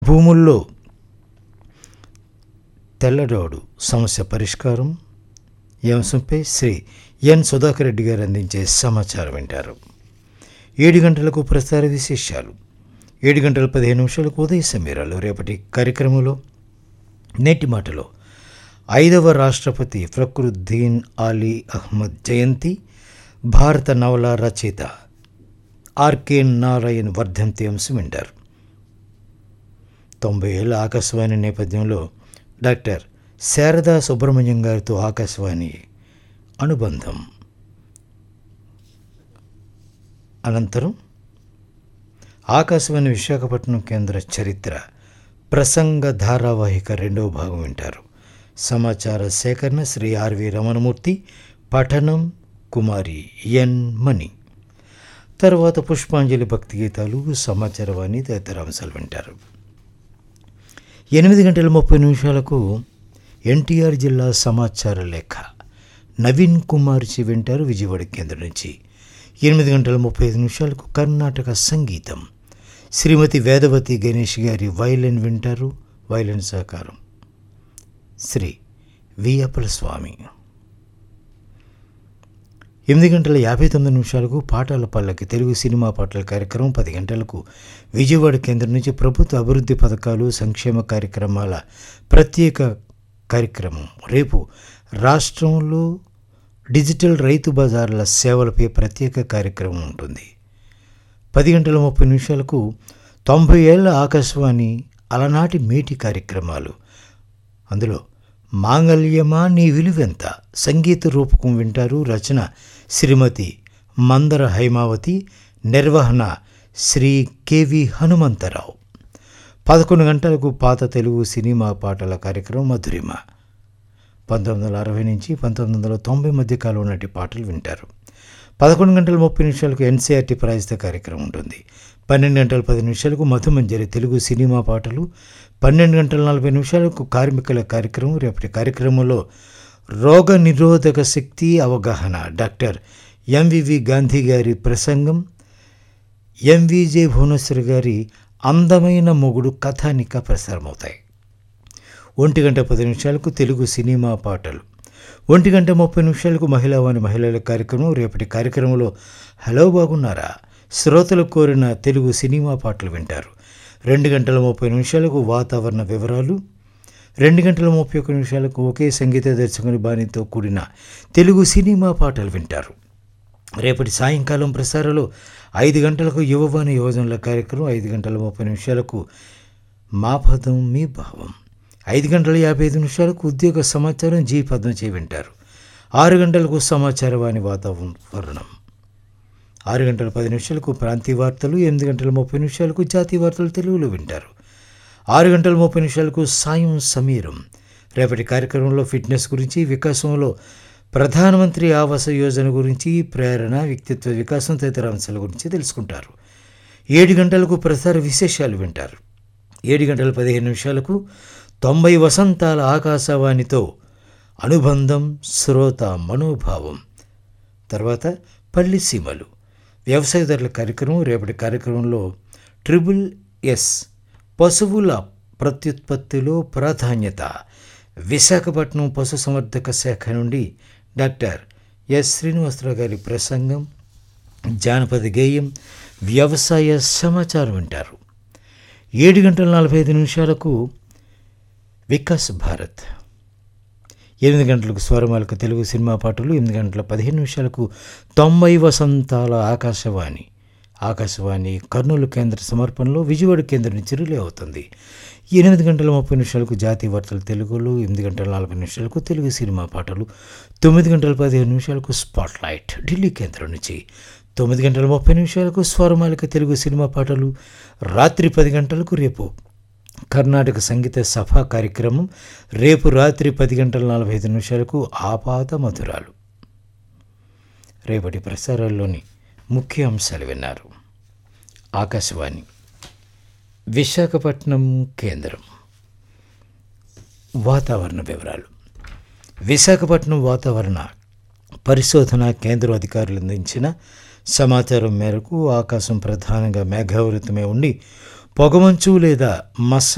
భూముల్లో తెల్లడోడు సమస్య పరిష్కారం ఈ అంశంపై శ్రీ ఎన్ సుధాకర్ రెడ్డి గారు అందించే సమాచారం వింటారు ఏడు గంటలకు ప్రసార విశేషాలు ఏడు గంటల పదిహేను నిమిషాలకు ఉదయ సమీరాలు రేపటి కార్యక్రమంలో నేటి మాటలో ఐదవ రాష్ట్రపతి ఫక్రుద్దీన్ అలీ అహ్మద్ జయంతి భారత నవల రచయిత ఆర్కే నారాయణ్ వర్ధంతి అంశం వింటారు తొంభై ఏళ్ళ ఆకాశవాణి నేపథ్యంలో డాక్టర్ శారదా సుబ్రహ్మణ్యం గారితో ఆకాశవాణి అనుబంధం అనంతరం ఆకాశవాణి విశాఖపట్నం కేంద్ర చరిత్ర ప్రసంగ ధారావాహిక రెండవ భాగం వింటారు సమాచార సేకరణ శ్రీ ఆర్వి రమణమూర్తి పఠనం కుమారి ఎన్ మణి తర్వాత పుష్పాంజలి భక్తి గీతాలు సమాచారవాణి తదితర అంశాలు వింటారు ఎనిమిది గంటల ముప్పై నిమిషాలకు ఎన్టీఆర్ జిల్లా సమాచార లేఖ నవీన్ కుమార్ చి వింటారు విజయవాడ కేంద్రం నుంచి ఎనిమిది గంటల ముప్పై ఐదు నిమిషాలకు కర్ణాటక సంగీతం శ్రీమతి వేదవతి గణేష్ గారి వైలిన్ వింటారు వైలిన్ సహకారం శ్రీ వియపల స్వామి ఎనిమిది గంటల యాభై తొమ్మిది నిమిషాలకు పాటల పల్లకి తెలుగు సినిమా పాటల కార్యక్రమం పది గంటలకు విజయవాడ కేంద్రం నుంచి ప్రభుత్వ అభివృద్ధి పథకాలు సంక్షేమ కార్యక్రమాల ప్రత్యేక కార్యక్రమం రేపు రాష్ట్రంలో డిజిటల్ రైతు బజార్ల సేవలపై ప్రత్యేక కార్యక్రమం ఉంటుంది పది గంటల ముప్పై నిమిషాలకు తొంభై ఏళ్ల ఆకాశవాణి అలనాటి మేటి కార్యక్రమాలు అందులో మాంగళ్యమా నీ విలువెంత సంగీత రూపకం వింటారు రచన శ్రీమతి మందర హైమావతి నిర్వహణ శ్రీ కెవి హనుమంతరావు పదకొండు గంటలకు పాత తెలుగు సినిమా పాటల కార్యక్రమం మధురిమ పంతొమ్మిది వందల అరవై నుంచి పంతొమ్మిది వందల తొంభై మధ్య కాలం నాటి పాటలు వింటారు పదకొండు గంటల ముప్పై నిమిషాలకు ఎన్సీఆర్టీ ప్రాయస్త కార్యక్రమం ఉంటుంది పన్నెండు గంటల పది నిమిషాలకు మధుమంజరి తెలుగు సినిమా పాటలు పన్నెండు గంటల నలభై నిమిషాలకు కార్మికుల కార్యక్రమం రేపటి కార్యక్రమంలో రోగ నిరోధక శక్తి అవగాహన డాక్టర్ ఎంవివి గాంధీ గారి ప్రసంగం ఎంవిజే భువనేశ్వర్ గారి అందమైన మొగుడు కథానిక ప్రసారమవుతాయి ఒంటి గంట పది నిమిషాలకు తెలుగు సినిమా పాటలు ఒంటి గంట ముప్పై నిమిషాలకు మహిళావాణి మహిళల కార్యక్రమం రేపటి కార్యక్రమంలో హలో బాగున్నారా శ్రోతలు కోరిన తెలుగు సినిమా పాటలు వింటారు రెండు గంటల ముప్పై నిమిషాలకు వాతావరణ వివరాలు రెండు గంటల ముప్పై ఒక్క నిమిషాలకు ఒకే సంగీత దర్శకుని బాణితో కూడిన తెలుగు సినిమా పాటలు వింటారు రేపటి సాయంకాలం ప్రసారంలో ఐదు గంటలకు యువవాణి యువజనుల కార్యక్రమం ఐదు గంటల ముప్పై నిమిషాలకు మా పదం మీ భావం ఐదు గంటల యాభై ఐదు నిమిషాలకు ఉద్యోగ సమాచారం జీ పద్మం చేయి వింటారు ఆరు గంటలకు సమాచారవాణి వాతావరణం ఆరు గంటల పది నిమిషాలకు ప్రాంతీయ వార్తలు ఎనిమిది గంటల ముప్పై నిమిషాలకు జాతీయ వార్తలు తెలుగులో వింటారు ఆరు గంటల ముప్పై నిమిషాలకు సాయం సమీరం రేపటి కార్యక్రమంలో ఫిట్నెస్ గురించి వికాసంలో ప్రధానమంత్రి ఆవాస యోజన గురించి ప్రేరణ వ్యక్తిత్వ వికాసం తదితర అంశాల గురించి తెలుసుకుంటారు ఏడు గంటలకు ప్రసార విశేషాలు వింటారు ఏడు గంటల పదిహేను నిమిషాలకు తొంభై వసంతాల ఆకాశవాణితో అనుబంధం శ్రోత మనోభావం తర్వాత పల్లి సీమలు వ్యవసాయదారుల కార్యక్రమం రేపటి కార్యక్రమంలో ట్రిపుల్ ఎస్ పశువుల ప్రత్యుత్పత్తిలో ప్రాధాన్యత విశాఖపట్నం పశుసంవర్ధక శాఖ నుండి డాక్టర్ ఎస్ శ్రీనివాసరావు గారి ప్రసంగం జానపద గేయం వ్యవసాయ సమాచారం వింటారు ఏడు గంటల నలభై ఐదు నిమిషాలకు వికాస్ భారత్ ఎనిమిది గంటలకు స్వరమాలకు తెలుగు సినిమా పాటలు ఎనిమిది గంటల పదిహేను నిమిషాలకు తొంభై వసంతాల ఆకాశవాణి ఆకాశవాణి కర్నూలు కేంద్ర సమర్పణలో విజయవాడ కేంద్రం నుంచి రిలే అవుతుంది ఎనిమిది గంటల ముప్పై నిమిషాలకు జాతీయ వార్తలు తెలుగులో ఎనిమిది గంటల నలభై నిమిషాలకు తెలుగు సినిమా పాటలు తొమ్మిది గంటల పదిహేను నిమిషాలకు స్పాట్ లైట్ ఢిల్లీ కేంద్రం నుంచి తొమ్మిది గంటల ముప్పై నిమిషాలకు స్వరమాలిక తెలుగు సినిమా పాటలు రాత్రి పది గంటలకు రేపు కర్ణాటక సంగీత సభ కార్యక్రమం రేపు రాత్రి పది గంటల నలభై ఐదు నిమిషాలకు ఆపాత మధురాలు రేపటి ప్రసారాల్లోని ముఖ్య అంశాలు విన్నారు ఆకాశవాణి విశాఖపట్నం కేంద్రం వాతావరణ వివరాలు విశాఖపట్నం వాతావరణ పరిశోధన కేంద్రం అధికారులు అందించిన సమాచారం మేరకు ఆకాశం ప్రధానంగా మేఘావృతమై ఉండి పొగమంచు లేదా మస